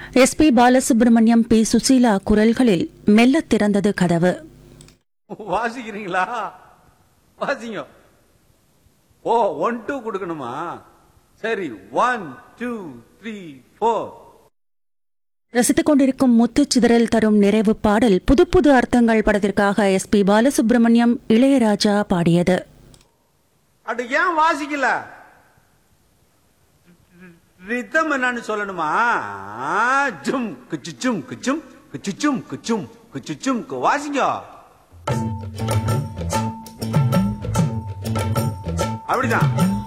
SP Balasubramaniam B Susheela குரல்களில் மெல்லத் திறந்தது கதவு வாசிக்கிறீங்களா வாசிங்க ஓ ஒன் டூ கொடுக்கணுமா சரி ஒன் டூ த்ரீ ஃபோர் ரசித்துக் கொண்டிருக்கும் முத்துச்சிதறல் தரும் நிறைவு பாடல் புது புது அர்த்தங்கள் படத்திற்காக எஸ்பி பாலசுப்ரமணியம் இளையராஜா பாடியது அட ஏன் வாசிக்கல ரித்தம் என்னன்னு சொல்லணுமா ஜும் குச்சுச்சும் குச்சும் குச்சுச்சும் குச்சும் குச்சுச்சும் கு- வாசிங்க அப்படிதான்